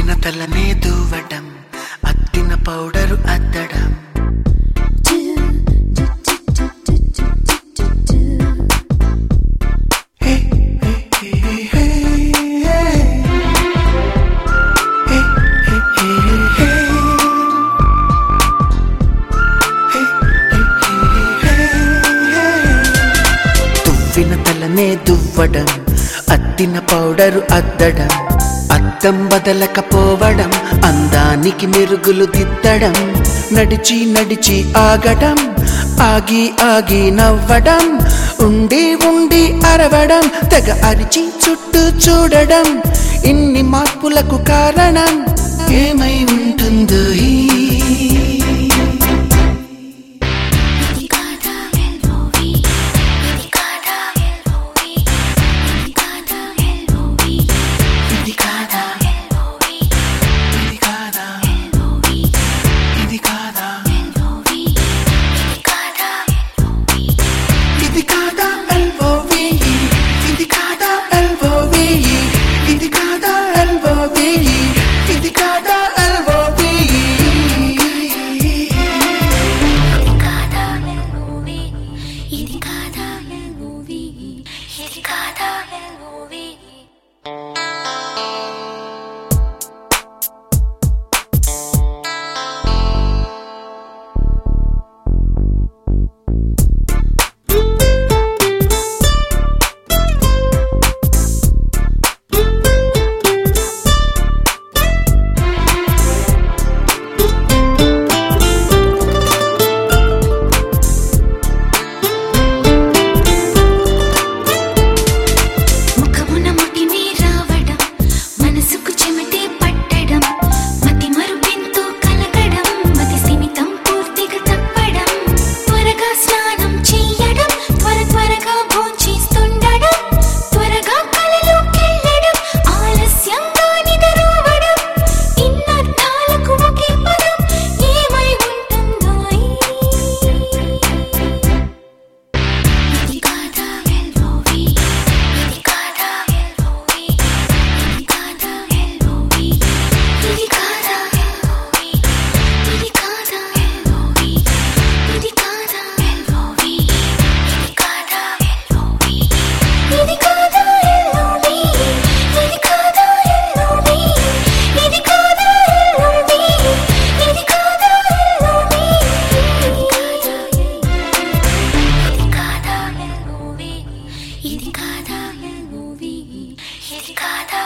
దువ్విన తలనే దువ్వటం అత్తిన powder అద్దడం హే, హే, హే, హే, హే. హే, హే, హే, హే. హే, హే, హే, హే. దువ్విన తలనే దువ్వడం అద్దిన powder అద్దడం అద్దం బదలకపోవడం అందానికి మెరుగులు దిద్దడం నడిచి నడిచి ఆగడం ఆగి ఆగి నవ్వడం ఉండి ఉండి అరవడం తెగ అరిచి చుట్టూ చూడడం ఇన్ని మార్పులకు కారణం ఏమై ఉంటుందో ఈ ఇది కాదా ఎల్ఓవి ఇది కాదా ఎల్ఓవి ఇది కాదా ఎల్ఓవి ఇది కాదా ఎల్ఓవి ఇది కాదా ఎల్ఓవి ఇది కాదా ఎల్ఓవి ఇది కాదా ఎల్ఓవి ఇది కాదా ఎల్ఓవి ఇది కాదా ఎల్ఓవి ఇది కాదా ఎల్ఓవి ఇది కాదా ఎల్ఓవి ఇది కాదా ఎల్ఓవి ఇది కాదా ఎల్ఓవి ఇది కాదా ఎల్ఓవి ముఖమున ముటిమి రావడం మనసుకు చెమటే పట్టడం మతి మరుపెంతో కలగడం మతి సిమితం పూర్తిగా తప్పడం త్వరగా స్నానం చెయ్యడం త్వర త్వరగా భోంచేస్తుండడం త్వరగా కలలోకెళ్ళడం ఆలస్యంగా నిద్రపోవడం ఇన్నర్థాలకు ఒకే పదం ఏమై ఉంటుందో ఇది కాదా ఎల్ఓవి ఇది కాదా ఎల్ఓవి ఇది కాదా ఎల్ఓవి ఇది కాదా ఎల్ఓవి ఇది కాదా ఎల్ఓవి ఇది కాదా ఎల్ఓవి ఇది కాదా ఎల్ఓవి ఇది కాదా ఎల్ఓవి ఇది కాదా ఎల్ఓవి ఇది కాదా ఎల్ఓవి ఇది కాదా ఎల్ఓవి ఇది కాదా ఎల్ఓవి ఇది కాదా ఎల్ఓవి ఇది కాదా